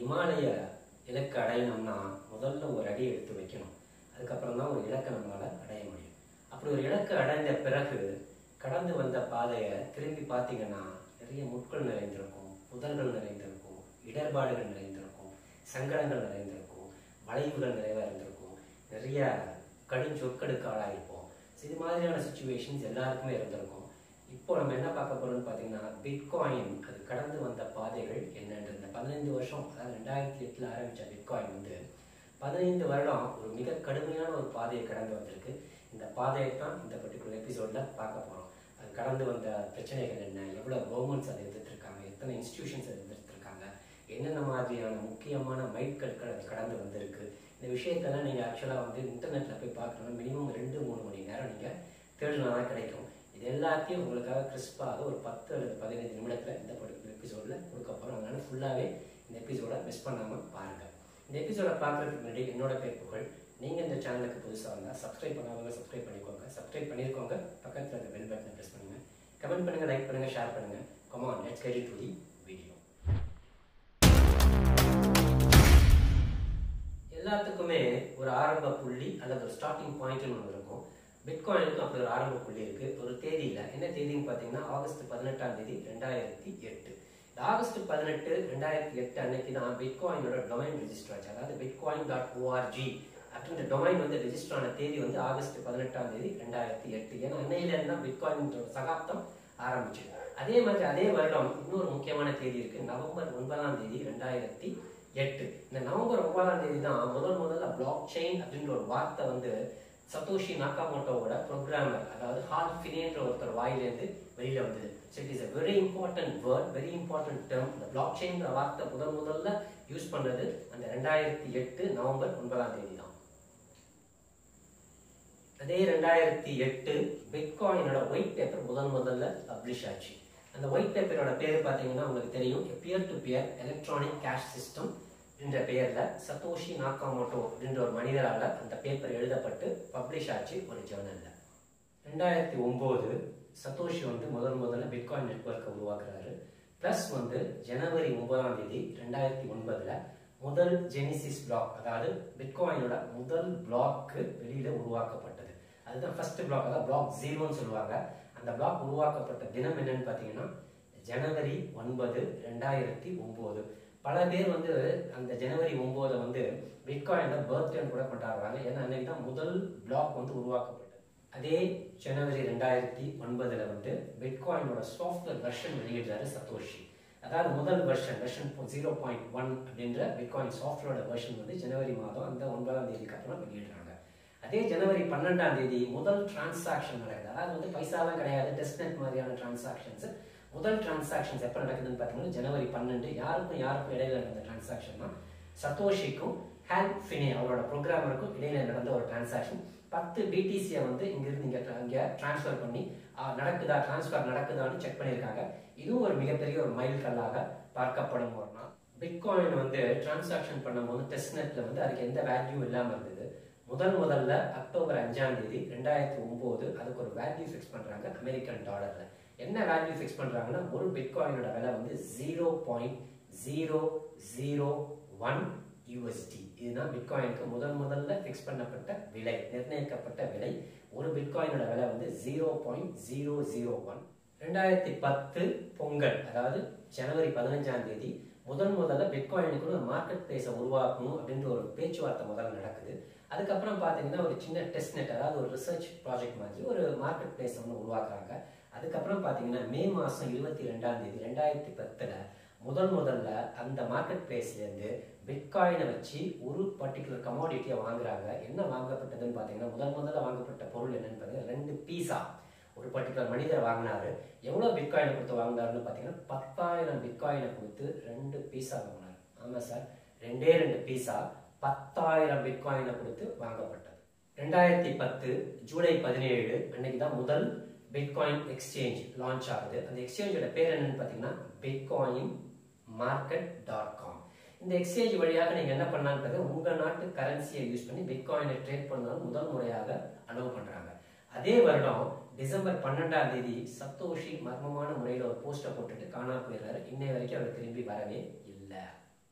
இமாலய இலக்கு அடையணும்னா முதல்ல ஒரு அடி எடுத்து வைக்கணும் அதுக்கப்புறம் தான் ஒரு இலக்கை நம்மளால அடைய முடியும் அப்படி ஒரு இலக்கு அடைந்த பிறகு கடந்து வந்த பாதையை திரும்பி பார்த்தீங்கன்னா நிறைய முட்கள் நிறைந்திருக்கும் புதர்கள் நிறைந்திருக்கும் இடர்பாடுகள் நிறைந்திருக்கும் சங்கடங்கள் நிறைந்திருக்கும் வளைவுகள் நிறைய இருந்திருக்கும் நிறைய கடும் சொற்களுக்கு ஆளாயிருப்போம் So, இது மாதிரியான சுச்சுவேஷன்ஸ் எல்லாருக்குமே இருந்திருக்கும் இப்போ நம்ம என்ன பார்க்க போறோம்னு பார்த்தீங்கன்னா பிட்காயின் அது கடந்து வந்த பாதைகள் என்னன்றது இந்த பதினைந்து வருஷம் அதாவது ரெண்டாயிரத்தி எட்டில் ஆரம்பித்த பிட்காயின் வந்து பதினைந்து வருடம் ஒரு மிக கடுமையான ஒரு பாதையை கடந்து வந்திருக்கு இந்த பாதையை தான் இந்த பர்டிகுலர் எபிசோடில் பார்க்க போகிறோம் அது கடந்து வந்த பிரச்சனைகள் என்ன எவ்வளோ கவர்மெண்ட்ஸ் அதை எதிர்த்து இருக்காங்க எத்தனை இன்ஸ்டிடியூஷன்ஸ் அதை எதிர்த்து இருக்காங்க என்னென்ன மாதிரியான முக்கியமான மைல்கற்கள் அது கடந்து வந்திருக்கு இந்த விஷயத்தெல்லாம் நீங்கள் ஆக்சுவலாக வந்து இன்டர்நெட்டில் போய் பார்க்கணும்னா மினிமம் ரெண்டு மூணு மணி நேரம் நீங்கள் தேடினா தான் கிடைக்கும் இது எல்லாத்தையும் உங்களுக்காக கிறிஸ்பாக ஒரு பத்து அல்லது பதினைந்து நிமிடத்தில் இந்த பர்டிகுலர் எபிசோடில் கொடுக்க போகிறோம் அதனால ஃபுல்லாகவே இந்த எபிசோட மிஸ் பண்ணாமல் பாருங்கள் இந்த எபிசோட பார்க்குறதுக்கு முன்னாடி என்னோட பேர் புகழ் நீங்கள் இந்த சேனலுக்கு புதுசாக இருந்தால் சப்ஸ்கிரைப் பண்ணாதவங்க சப்ஸ்கிரைப் பண்ணிக்கோங்க சப்ஸ்கிரைப் பண்ணியிருக்கோங்க பக்கத்தில் இருக்க பெல் பட்டனை ப்ரெஸ் பண்ணுங்க கமெண்ட் பண்ணுங்க லைக் பண்ணுங்க ஷேர் பண்ணுங்க come on let's get to the video எல்லாத்துக்குமே ஒரு ஆரம்ப புள்ளி அல்லது ஒரு ஸ்டார்டிங் பாயிண்ட்னு ஒன்று இருக்கும் பிட்காயினுக்கும் அப்படி ஒரு ஆரம்ப புள்ளி இருக்கு ஒரு தேதியில் என்ன தேதின்னு பார்த்தீங்கன்னா ஆகஸ்ட் பதினெட்டாம் தேதி ரெண்டாயிரத்தி எட்டு இந்த ஆகஸ்ட் பதினெட்டு ரெண்டாயிரத்தி எட்டு அன்னைக்கு தான் பிட்காயினோட டொமைன் ரெஜிஸ்டர் ஆச்சு அதாவது பிட்காயின் டாட் ஓஆர்ஜி அப்படின்ற டொமைன் வந்து ரெஜிஸ்டர் ஆன தேதி வந்து ஆகஸ்ட் பதினெட்டாம் தேதி ரெண்டாயிரத்தி எட்டு ஏன்னா அன்னையில இருந்தா பிட்காயின் சகாப்தம் ஆரம்பிச்சு அதே மாதிரி அதே வருடம் இன்னொரு முக்கியமான தேதி இருக்கு நவம்பர் ஒன்பதாம் தேதி ரெண்டாயிரத்தி எட்டு இந்த நவம்பர் ஒன்பதாம் தேதி தான் முதல் முதல்ல பிளாக் செயின் அப்படின்ற ஒரு வார்த்தை வந்து சதோஷி நாக்காமோட்டோவோட ப்ரோக்ராமர் அதாவது ஹால் ஃபினேன்ற ஒருத்தர் வாயிலேருந்து வெளியில வந்தது so it is a very important word very important term இந்த பிளாக் செயின்ற வார்த்தை முதல் முதல்ல யூஸ் பண்ணது அந்த ரெண்டாயிரத்தி எட்டு நவம்பர் ஒன்பதாம் தேதி தான் அதே ரெண்டாயிரத்தி எட்டு பிட்காயினோட ஒயிட் பேப்பர் முதல் முதல்ல பப்ளிஷ் ஆச்சு அந்த ஒயிட் பேப்பரோட பேர் பார்த்தீங்கன்னா உங்களுக்கு தெரியும் peer to peer electronic cash system என்ற பெயர்ல சதோஷி நாக்காமோட்டோ அப்படின்ற ஒரு மனிதரால அந்த பேப்பர் எழுதப்பட்டு பப்ளிஷ் ஆச்சு ஒரு ஜேர்னல்ல ரெண்டாயிரத்தி ஒன்பது சதோஷி வந்து முதல் முதல்ல பிட்காயின் நெட்ஒர்க்கை உருவாக்குறாரு பிளஸ் வந்து ஜனவரி ஒன்பதாம் தேதி ரெண்டாயிரத்தி ஒன்பதுல முதல் ஜெனிசிஸ் பிளாக் அதாவது பிட்காயினோட முதல் பிளாக்கு வெளியில உருவாக்கப்பட்டது அதுதான் ஃபர்ஸ்ட் பிளாக் அதாவது பிளாக் ஜீரோன்னு சொல்லுவாங்க அந்த பிளாக் உருவாக்கப்பட்ட தினம் என்னன்னு பார்த்தீங்கன்னா ஜனவரி ஒன்பது ரெண்டாயிரத்தி ஒன்பது பல பேர் வந்து அந்த ஜனவரி ஒன்பதை வந்து பிட்காயினோட பர்த்டே கூட கொண்டாடுறாங்க ஏன்னா அன்னைக்கு தான் முதல் பிளாக் வந்து உருவாக்கப்பட்டது அதே ஜனவரி ரெண்டாயிரத்தி ஒன்பதுல வந்து பிட்காயினோட சாஃப்ட்வேர் வெர்ஷன் வெளியிடுறாரு சதோஷி அதாவது முதல் version version zero point one அப்படின்ற பிட்காயின் சாஃப்ட்வேரோட வெர்ஷன் வந்து ஜனவரி மாதம் அந்த ஒன்பதாம் தேதிக்கு அப்புறம் வெளியிடுறாங்க அதே ஜனவரி பன்னெண்டாம் தேதி முதல் டிரான்சாக்ஷன் நடக்குது அதாவது வந்து பைசாலாம் கிடையாது டெஸ்ட்நெட் மாதிரியான டிரான்சாக்ஷன்ஸ் முதல் டிரான்சாக்ஷன்ஸ் எப்போ நடக்குதுன்னு பார்த்தீங்கன்னா ஜனவரி பன்னெண்டு யாருக்கும் யாருக்கும் இடையில நடந்த டிரான்சாக்ஷன் தான் சத்தோஷிக்கும் ஹேல் ஃபினே அவரோட ப்ரோக்ராமருக்கும் இடையில நடந்த ஒரு டிரான்சாக்ஷன் பத்து பிடிசியை வந்து இங்கிருந்து இங்கே இங்கே டிரான்ஸ்ஃபர் பண்ணி ஆஹ், நடக்குதா டிரான்ஸ்ஃபர் நடக்குதான்னு செக் பண்ணியிருக்காங்க இதுவும் ஒரு மிகப்பெரிய ஒரு மைல் கல்லாக பார்க்கப்படும் ஒரு நாள் பிட்காயின் வந்து டிரான்சாக்ஷன் பண்ணும்போது டெஸ்ட்நெட்ல வந்து அதுக்கு எந்த வேல்யூ இல்லாமல் இருந்தது முதல் முதல்ல அக்டோபர் அஞ்சாம் தேதி ரெண்டாயிரத்தி ஒன்பது அதுக்கு ஒரு வேல்யூ ஃபிக்ஸ் பண்றாங்க அமெரிக்கன் டாலர்ல என்ன வேல்யூ ஃபிக்ஸ் பண்றாங்கன்னா ஒரு பிட்காயினோட விலை வந்து zero point zero zero one USD இதுதான் பிட்காயினுக்கு முதல் முதல்ல ஃபிக்ஸ் பண்ணப்பட்ட விலை நிர்ணயிக்கப்பட்ட விலை ஒரு பிட்காயினோட விலை வந்து zero point zero zero one ரெண்டாயிரத்தி பத்து பொங்கல் அதாவது ஜனவரி பதினஞ்சாம் தேதி முதல் முதல்ல பிட்காயினுக்கு ஒரு மார்க்கெட் பிளேஸை உருவாக்கணும் அப்படின்ற ஒரு பேச்சுவார்த்தை முதல்ல நடக்குது அதுக்கப்புறம் பார்த்தீங்கன்னா ஒரு சின்ன டெஸ்ட் நெட் அதாவது ஒரு ரிசர்ச் ப்ராஜெக்ட் மாதிரி ஒரு மார்க்கெட் பிளேஸ் ஒன்று உருவாக்குறாங்க அதுக்கப்புறம் பார்த்தீங்கன்னா மே மாதம் இருபத்தி ரெண்டாம் தேதி ரெண்டாயிரத்தி பத்தில் முதல் முதல்ல அந்த மார்க்கெட் பிளேஸ்லேருந்து பிட்காயினை வச்சு ஒரு பர்டிகுலர் கமாடிட்டியை வாங்குறாங்க என்ன வாங்கப்பட்டதுன்னு பார்த்தீங்கன்னா முதல் முதல்ல வாங்கப்பட்ட பொருள் என்னன்னு பார்த்தீங்கன்னா ரெண்டு பீஸா ஒரு பர்டிகுலர் மனிதர் வாங்கினாரு எவ்வளோ பிட்காயினை கொடுத்து வாங்கினாருன்னு பார்த்தீங்கன்னா பத்தாயிரம் பிட்காயினை கொடுத்து ரெண்டு பீஸா வாங்கினார் ஆமாம் சார் ரெண்டே ரெண்டு பீஸா பத்தாயிரம் பிட்காயினை கொடுத்து வாங்கப்பட்டது ரெண்டாயிரத்தி பத்து ஜூலை பதினேழு அன்னைக்கு தான் முதல் பிட்காயின் எக்ஸ்சேஞ்ச் லான்ச் ஆகுது அந்த எக்ஸ்சேஞ்சோட பேர் என்னன்னு பார்த்தீங்கன்னா பிட்காயின் மார்க்கெட் டாட் காம் இந்த எக்ஸ்சேஞ்ச் வழியாக நீங்க என்ன பண்ணலான்றது உங்க நாட்டு கரன்சியை யூஸ் பண்ணி பிட்காயினை ட்ரேட் பண்ணாலும் முதல் முறையாக அலோவ் பண்றாங்க அதே வருடம் டிசம்பர் பன்னெண்டாம் தேதி சத்தோஷி மர்மமான முறையில் ஒரு போஸ்டை போட்டுட்டு காணாம போயிடுறாரு இன்னை வரைக்கும் அவர் திரும்பி வரவே இல்லை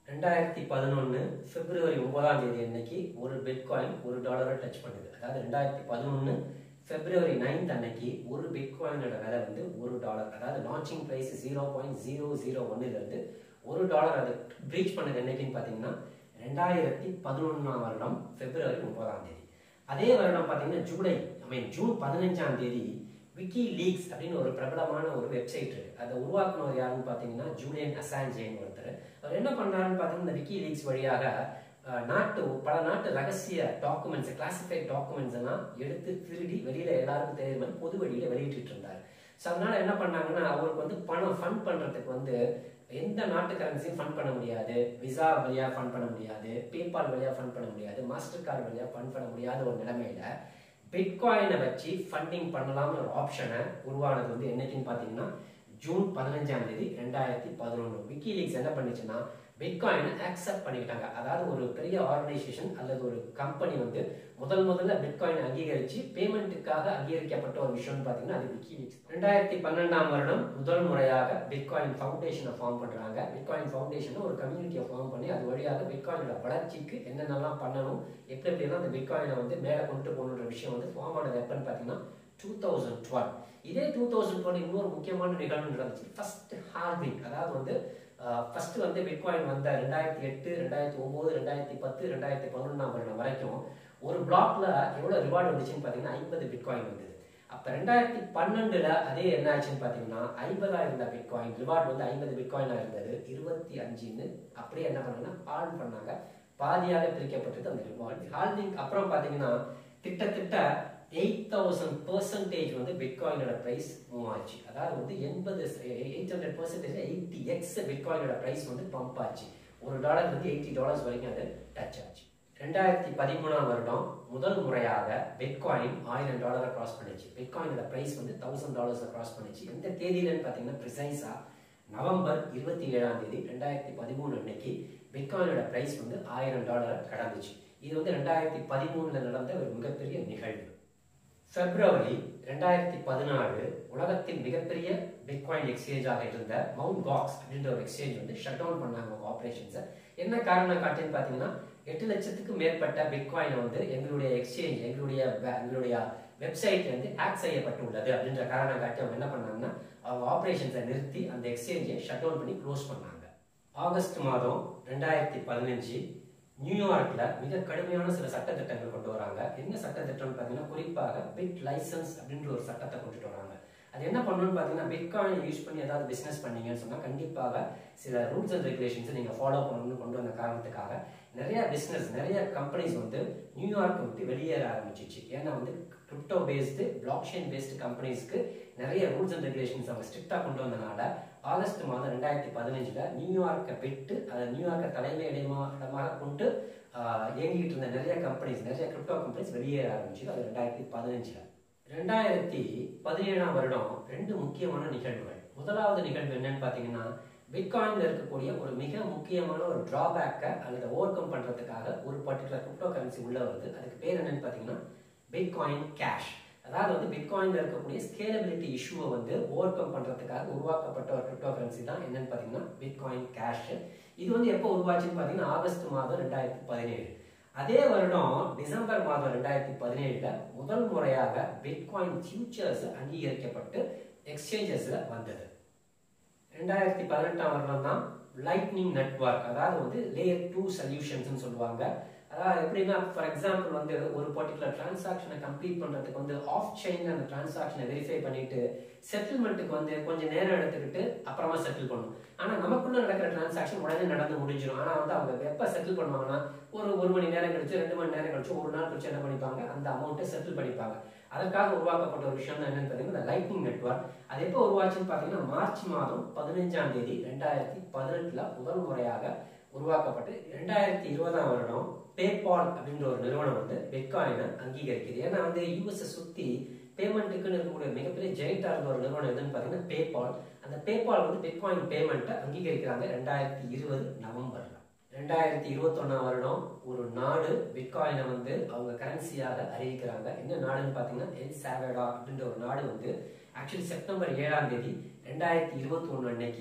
ரெண்டாயிரத்தி பதினொன்று பிப்ரவரி ஒன்பதாம் தேதி அன்னைக்கு ஒரு பிட்காயின் ஒரு டாலரை டச் பண்ணுது அதாவது ரெண்டாயிரத்தி பதினொன்று பிப்ரவரி நைன்த் அன்னைக்கு ஒரு பிட்காயினோட விலை வந்து ஒரு டாலர் அதாவது launching price zero point zero zero ஒன்னுலேருந்து ஒரு டாலர் அது ப்ரீச் பண்ணது என்னைக்குன்னு பார்த்தீங்கன்னா ரெண்டாயிரத்தி பதினொன்றாம் வருடம் பிப்ரவரி முப்பதாம் தேதி அதே வருடம் பார்த்தீங்கன்னா ஜூலை ஐ மீன் ஜூன் பதினஞ்சாம் தேதி விக்கி லீக்ஸ் அப்படின்னு ஒரு பிரபலமான ஒரு வெப்சைட் இருக்கு அதை உருவாக்குனவர் யாருன்னு பார்த்தீங்கன்னா ஜூலியன் அசான்ஜேன் ஒருத்தர் அவர் என்ன பண்றாருன்னு பார்த்தீங்கன்னா இந்த விக்கி லீக்ஸ் வழியாக அஹ், நாட்டு பல நாட்டு ரகசிய டாக்குமெண்ட்ஸ் கிளாசிஃபைட் டாக்குமெண்ட்ஸ் எல்லாம் எடுத்து திருடி வெளியில எல்லாருக்கும் தெரியுற மாதிரி பொது வழியில வெளியிட்டு இருந்தார் ஸோ அதனால என்ன பண்ணாங்கன்னா அவருக்கு வந்து பணம் ஃபண்ட் பண்றதுக்கு வந்து எந்த நாட்டு கரன்சியும் ஃபண்ட் பண்ண முடியாது விசா வழியா ஃபண்ட் பண்ண முடியாது பேபால் வழியா ஃபண்ட் பண்ண முடியாது மாஸ்டர் கார்டு வழியா ஃபண்ட் பண்ண முடியாத ஒரு நிலைமையில பிட்காயினை வச்சு ஃபண்டிங் பண்ணலாம்னு ஒரு ஆப்ஷனை உருவானது வந்து என்னைக்குன்னு பார்த்தீங்கன்னா ஜூன் பதினஞ்சாம் தேதி ரெண்டாயிரத்தி பதினொன்று விக்கிலீக்ஸ் என்ன பண்ணுச்சுன்னா பிட்காயினை அக்செப்ட் பண்ணிக்கிட்டாங்க அதாவது ஒரு பெரிய ஆர்கனைசேஷன் அல்லது ஒரு கம்பெனி வந்து முதல் முதல்ல பிட்காயின் அங்கீகரிச்சு பேமெண்ட்டுக்காக அங்கீகரிக்கப்பட்ட ஒரு விஷயம்னு பார்த்தீங்கன்னா அது விக்கிலீக்ஸ் ரெண்டாயிரத்தி பன்னெண்டாம் வருடம் முதல் முறையாக பிட்காயின் ஃபவுண்டேஷனை ஃபார்ம் பண்றாங்க பிட்காயின் ஃபவுண்டேஷன் ஒரு கம்யூனிட்டியை ஃபார்ம் பண்ணி அது வழியாக பிட்காயினோட வளர்ச்சிக்கு என்னென்னலாம் பண்ணணும் எப்படி எப்படிலாம் அந்த பிட்காயினை வந்து மேலே கொண்டு போகணுன்ற விஷயம் வந்து ஃபார்ம் ஆனது எப்பன்னு பார்த்தீங்கன்னா டூ தௌசண்ட் டுவெல் இதே டூ தௌசண்ட் டுவெல் இன்னொரு முக்கியமான நிகழ்வு நடந்துச்சு ஃபர்ஸ்ட் ஹார்விங் அதாவது வந்து ஃபர்ஸ்ட் வந்து பிட்காயின் வந்த ரெண்டாயிரத்தி எட்டு ரெண்டாயிரத்தி ஒன்பது ரெண்டாயிரத்தி பத்து ரெண்டாயிரத்தி பதினொன்றாம் வருடம் வரைக்கும் ஒரு பிளாக்ல எவ்வளவு ரிவார்டு வந்துச்சுன்னு பார்த்தீங்கன்னா ஐம்பது பிட்காயின் வந்தது அப்ப ரெண்டாயிரத்தி பன்னெண்டுல அதே என்ன ஆச்சுன்னு பார்த்தீங்கன்னா ஐம்பதா இருந்த பிட்காயின் ரிவார்டு வந்து ஐம்பது பிட்காயினா இருந்தது இருபத்தி அஞ்சுன்னு அப்படியே என்ன பண்ணாங்கன்னா ஹால் பண்ணாங்க பாதியாக பிரிக்கப்பட்டது அந்த ரிவார்டு ஹால்விங் அப்புறம் பார்த்தீங்கன்னா கிட்டத்தட்ட எயிட் தௌசண்ட் பர்சன்டேஜ் வந்து பிட்காயினோட ப்ரைஸ் மூவ் ஆச்சு அதாவது வந்து எண்பது eight hundred percentage eighty X பிட்காயினோட ப்ரைஸ் வந்து பம்ப் ஆச்சு ஒரு டாலர் வந்து எயிட்டி டாலர்ஸ் வரைக்கும் அது டச் ஆச்சு ரெண்டாயிரத்தி பதிமூணாம் வருடம் முதல் முறையாக பிட்காயின் ஆயிரம் டாலரை கிராஸ் பண்ணுச்சு பிட்காயினோட ப்ரைஸ் வந்து தௌசண்ட் டாலர்ஸை கிராஸ் பண்ணுச்சு எந்த தேதியிலன்னு பார்த்தீங்கன்னா ப்ரிசைஸா நவம்பர் இருபத்தி ஏழாம் தேதி ரெண்டாயிரத்தி பதிமூணு அன்னைக்கு பிட்காயினோட ப்ரைஸ் வந்து ஆயிரம் டாலரை கடந்துச்சு இது வந்து ரெண்டாயிரத்தி பதிமூணுல நடந்த ஒரு மிகப்பெரிய நிகழ்வு பிப்ரவரி ரெண்டாயிரத்தி பதினாலு உலகத்தின் மிகப்பெரிய பிட்காயின் எக்ஸ்சேஞ்சாக இருந்த மவுண்ட் காக்ஸ் அப்படின்ற ஒரு எக்ஸ்சேஞ்ச் வந்து ஷட் டவுன் பண்ணாங்க அவங்க ஆப்ரேஷன்ஸை என்ன காரணம் காட்டுன்னு பார்த்தீங்கன்னா எட்டு லட்சத்துக்கு மேற்பட்ட பிட்காயின் வந்து எங்களுடைய எக்ஸ்சேஞ்ச் எங்களுடைய web- எங்களுடைய வெப்சைட்ல இருந்து ஹேக் செய்யப்பட்டுள்ளது அப்படின்ற காரணம் காட்டி அவங்க என்ன பண்ணாங்கன்னா அவங்க ஆப்ரேஷன்ஸை நிறுத்தி அந்த எக்ஸ்சேஞ்சை ஷட் டவுன் பண்ணி க்ளோஸ் பண்ணாங்க ஆகஸ்ட் மாதம் ரெண்டாயிரத்தி பதினஞ்சு நியூயார்க்ல மிக கடுமையான சில சட்டத்திட்டங்கள் கொண்டு வராங்க என்ன சட்டத்திட்டம்னு பார்த்தீங்கன்னா குறிப்பாக பிட் லைசன்ஸ் அப்படின்ற ஒரு சட்டத்தை கொண்டுட்டு வராங்க அது என்ன பண்ணணும்னு பார்த்தீங்கன்னா பிட்காயின் யூஸ் பண்ணி ஏதாவது பிசினஸ் பண்ணீங்கன்னு சொன்னா கண்டிப்பாக சில ரூல்ஸ் அண்ட் ரெகுலேஷன்ஸ் நீங்க ஃபாலோ பண்ணணும்னு கொண்டு வந்த காரணத்துக்காக நிறைய பிசினஸ் நிறைய கம்பெனிஸ் வந்து நியூயார்க் விட்டு வெளியேற ஆரம்பிச்சிச்சு ஏன்னா வந்து crypto based blockchain based கம்பெனிஸ்க்கு நிறைய ரூல்ஸ் அண்ட் ரெகுலேஷன்ஸ் அவங்க ஸ்ட்ரிக்டாக கொண்டு வந்தனால ஆகஸ்ட் மாதம் ரெண்டாயிரத்தி பதினஞ்சுல நியூயார்க்கை விட்டு அதை நியூயார்க்கை தலைமை இடமா இடமாக கொண்டு ஆஹ், இயங்கிட்டு இருந்த நிறைய கம்பெனிஸ் நிறைய கிரிப்டோ கம்பெனிஸ் வெளியேற ஆரம்பிச்சது அது ரெண்டாயிரத்தி பதினஞ்சுல ரெண்டாயிரத்தி பதினேழாம் வருடம் ரெண்டு முக்கியமான நிகழ்வுகள் முதலாவது நிகழ்வு என்னன்னு பார்த்தீங்கன்னா பிட்காயின்ல இருக்கக்கூடிய ஒரு மிக முக்கியமான ஒரு டிராபேக்கை அல்லது ஓவர் கம் பண்றதுக்காக ஒரு பர்டிகுலர் கிரிப்டோ கரன்சி உள்ள வருது அதுக்கு பேர் என்னன்னு பார்த்தீங்கன்னா பிட்காயின் கேஷ் அதாவது வந்து பிட்காயின்ல இருக்கக்கூடிய ஸ்கேலபிலிட்டி இஷ்யூவை வந்து ஓவர் கம் பண்றதுக்காக உருவாக்கப்பட்ட ஒரு கிரிப்டோ கரன்சி தான் என்னன்னு பார்த்தீங்கன்னா பிட்காயின் கேஷ் இது வந்து எப்போ உருவாச்சுன்னு பார்த்தீங்கன்னா ஆகஸ்ட் மாதம் ரெண்டாயிரத்தி பதினேழு அதே வருடம் டிசம்பர் மாதம் ரெண்டாயிரத்தி பதினேழுல முதல் முறையாக பிட்காயின் ஃபியூச்சர்ஸ் அங்கீகரிக்கப்பட்டு எக்ஸ்சேஞ்சஸ்ல வந்தது ரெண்டாயிரத்தி பதினெட்டாம் வருடம் தான் லைட்னிங் நெட்வொர்க் அதாவது வந்து லேயர் டூ சொல்யூஷன்ஸ்னு சொல்லுவாங்க அதாவது எப்படின்னா ஃபார் எக்ஸாம்பிள் வந்து ஒரு பர்டிகுலர் டிரான்சாக்ஷனை கம்ப்ளீட் பண்றதுக்கு வந்து ஆஃப் செயின்ல அந்த டிரான்சாக்ஷனை வெரிஃபை பண்ணிட்டு செட்டில்மெண்ட்டுக்கு வந்து கொஞ்சம் நேரம் எடுத்துக்கிட்டு அப்புறமா செட்டில் பண்ணும் ஆனா நமக்குள்ள நடக்கிற டிரான்சாக்ஷன் உடனே நடந்து முடிஞ்சிடும் ஆனா வந்து அவங்க எப்ப செட்டில் பண்ணுவாங்கன்னா ஒரு ஒரு மணி நேரம் கழிச்சு ரெண்டு மணி நேரம் கழிச்சு ஒரு நாள் கழிச்சு என்ன பண்ணிப்பாங்க அந்த அமௌண்ட்டை செட்டில் பண்ணிப்பாங்க அதற்காக உருவாக்கப்பட்ட ஒரு விஷயம் தான் என்னன்னு பார்த்தீங்கன்னா இந்த லைட்னிங் நெட்வொர்க் அது எப்போ உருவாச்சுன்னு பார்த்தீங்கன்னா மார்ச் மாதம் பதினஞ்சாம் தேதி ரெண்டாயிரத்தி பதினெட்டுல முதல் முறையாக உருவாக்கப்பட்டு ரெண்டாயிரத்தி இருபதாம் வருடம் பேபால் அப்படின்ற ஒரு நிறுவனம் வந்து பிட்காயினை அங்கீகரிக்குது ஏன்னா வந்து யூஎஸ்ஐ சுத்தி பேமெண்ட்டுக்குன்னு இருக்கக்கூடிய மிகப்பெரிய ஜெயிட்டா இருந்த ஒரு நிறுவனம் எதுன்னு பார்த்தீங்கன்னா பேபால் அந்த பேபால் வந்து பிட்காயின் பேமெண்ட்டை அங்கீகரிக்கிறாங்க ரெண்டாயிரத்தி இருபது நவம்பர்ல ரெண்டாயிரத்தி இருபத்தொன்னாம் வருடம் ஒரு நாடு பிட்காயினை வந்து அவங்க கரன்சியாக அறிவிக்கிறாங்க என்ன நாடுன்னு பார்த்தீங்கன்னா எல் சாவடா அப்படின்ற ஒரு நாடு வந்து ஆக்சுவலி செப்டம்பர் ஏழாம் தேதி ரெண்டாயிரத்தி இருபத்தி ஒன்று அன்னைக்கு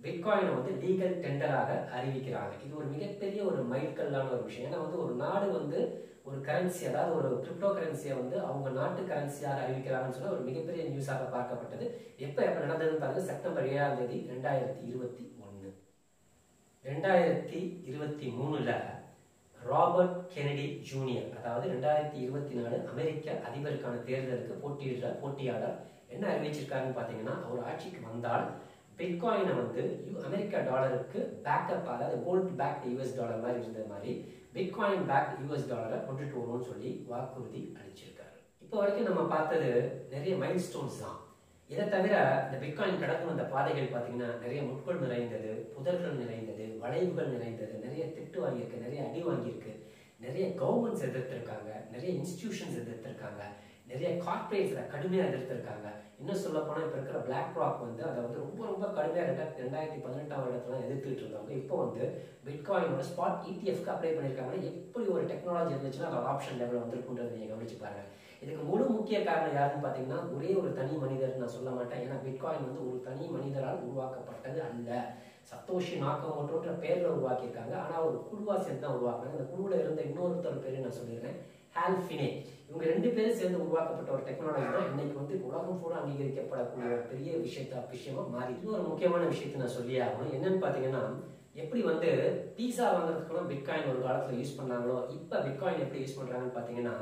பிட்காயினை வந்து லீகல் டெண்டராக அறிவிக்கிறாங்க இது ஒரு மிகப்பெரிய ஒரு மைல்கல்லான ஒரு விஷயம் ஏன்னா வந்து ஒரு நாடு வந்து ஒரு கரன்சி அதாவது ஒரு கிரிப்டோ கரன்சியை வந்து அவங்க நாட்டு கரன்சியாக அறிவிக்கிறாங்கன்னு சொன்னா ஒரு மிகப்பெரிய நியூஸாக பார்க்கப்பட்டது எப்போ எப்போ நடந்ததுன்னு பாருங்க செப்டம்பர் ஏழாம் தேதி ரெண்டாயிரத்தி இருபத்தி ஒன்று ரெண்டாயிரத்தி இருபத்தி மூணுல ராபர்ட் கெனடி ஜூனியர் அதாவது ரெண்டாயிரத்தி இருபத்தி நாலு அமெரிக்க அதிபருக்கான தேர்தலுக்கு போட்டியிடுற போட்டியாளர் என்ன அறிவிச்சிருக்காருன்னு பார்த்தீங்கன்னா அவர் ஆட்சிக்கு வந்தால் பிட்காயினை வந்து யூ- அமெரிக்க டாலருக்கு பேக்கப் அதாவது கோல்ட் பேக் யூஎஸ் டாலர் மாதிரி இருந்த மாதிரி பிட்காயின் பேக் யூஎஸ் டாலரை கொண்டுட்டு வருவோம்னு சொல்லி வாக்குறுதி அளிச்சிருக்காரு இப்போ வரைக்கும் நம்ம பார்த்தது நிறைய மைல் ஸ்டோன்ஸ் தான் இதை தவிர இந்த பிட்காயின் கடந்து வந்த பாதைகள் பார்த்தீங்கன்னா நிறைய முட்கள் நிறைந்தது புதர்கள் நிறைந்தது வளைவுகள் நிறைந்தது நிறைய திட்டு வாங்கியிருக்கு நிறைய அடி வாங்கியிருக்கு நிறைய கவர்மெண்ட்ஸ் எதிர்த்திருக்காங்க நிறைய இன்ஸ்டிடியூஷன்ஸ் எதிர்த்திருக்காங்க நிறைய கார்பரேட்ஸ்ல கடுமையாக எதிர்த்திருக்காங்க இன்னும் சொல்ல போனால் இப்போ இருக்கிற பிளாக் ராக் வந்து அதை வந்து ரொம்ப ரொம்ப கடுமையாக ரெண்டாயிரத்தி ரெண்டாயிரத்தி பதினெட்டாம் வருடத்துல எதிர்த்துட்டு இருந்தவங்க இப்போ வந்து பிட்காயினோட ஸ்பாட் இடிஎஃப்க்கு அப்ளை பண்ணியிருக்காங்க எப்படி ஒரு டெக்னாலஜி இருந்துச்சுன்னா அதோட ஆப்ஷன் லெவலில் வந்திருக்குன்றதை நீங்கள் கவனிச்சு பாருங்க இதுக்கு முழு முக்கிய காரணம் யாருன்னு பார்த்தீங்கன்னா ஒரே ஒரு தனி மனிதர் நான் சொல்ல மாட்டேன் ஏன்னா பிட்காயின் வந்து ஒரு தனி மனிதரால் உருவாக்கப்பட்டது அல்ல சத்தோஷி நாக்கமோட்டோன்ற பேர்ல உருவாக்கியிருக்காங்க ஆனா ஒரு குழுவா சேர்ந்து தான் உருவாக்குறாங்க அந்த குழுவுல இருந்த இன்னொருத்தர் பேரு நான் சொல்லிடுறேன் ஹால்ஃபினே இவங்க ரெண்டு பேரும் சேர்ந்து உருவாக்கப்பட்ட ஒரு டெக்னாலஜி தான் இன்னைக்கு வந்து உலகம் பூரா அங்கீகரிக்கப்படக்கூடிய ஒரு பெரிய விஷயத்த விஷயமா மாறி இன்னொரு முக்கியமான விஷயத்தை நான் சொல்லியே ஆகணும் என்னன்னு பாத்தீங்கன்னா எப்படி வந்து பீஸா வாங்குறதுக்குலாம் பிட்காயின் ஒரு காலத்துல யூஸ் பண்ணாங்களோ இப்ப பிட்காயின் எப்படி யூஸ் பண்றாங்கன்னு பாத்தீங்கன்னா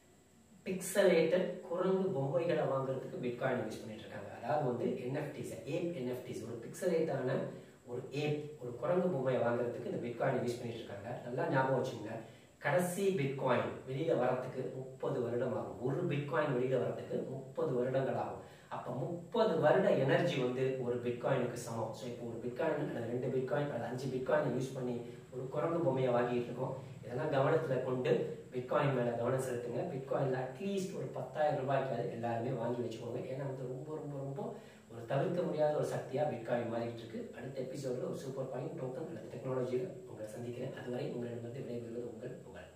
பிக்சலேட்டட் குரங்கு பொம்மைகளை வாங்குறதுக்கு பிட்காயின் யூஸ் பண்ணிட்டு இருக்காங்க அதாவது வந்து என்எஃப்டிஸ் ஏப் என்எஃப்டிஸ் ஒரு பிக்சலேட்டான ஒரு ஏப் ஒரு குரங்கு பொம்மையை வாங்குறதுக்கு இந்த பிட்காயின் யூஸ் பண்ணிட்டு இருக்காங்க நல்லா ஞாபகம் வச்சுங்க கடைசி பிட்காயின் வெளியில வரத்துக்கு முப்பது வருடம் ஆகும் ஒரு பிட்காயின் வெளியில வரத்துக்கு முப்பது வருடங்கள் ஆகும் அப்ப முப்பது வருட எனர்ஜி வந்து ஒரு பிட்காயினுக்கு சமம் ஸோ இப்போ ஒரு பிட்காயின் அல்லது ரெண்டு பிட்காயின் அல்லது அஞ்சு பிட்காயின் யூஸ் பண்ணி ஒரு குரங்கு பொம்மையை வாங்கிட்டு இருக்கோம் இதெல்லாம் கவனத்துல கொண்டு பிட்காயின் மேல கவனம் செலுத்துங்க பிட்காயின்ல அட்லீஸ்ட் ஒரு பத்தாயிரம் ரூபாய்க்காவது எல்லாருமே வாங்கி வச்சுக்கோங்க ஏன்னா வந்து ரொம்ப ரொம்ப ரொம்ப ஒரு தவிர்க்க முடியாத ஒரு சக்தியா பிட்காயின் மாறிட்டு இருக்கு அடுத்த எபிசோட்ல ஒரு சூப்பர் காயின் டோக்கன் அல்லது டெக்னாலஜியில் உங்களை சந்திக்கிறேன் அதுவரை உங்களிடமிருந்து விடைபெறுவது உங்கள் உங்கள்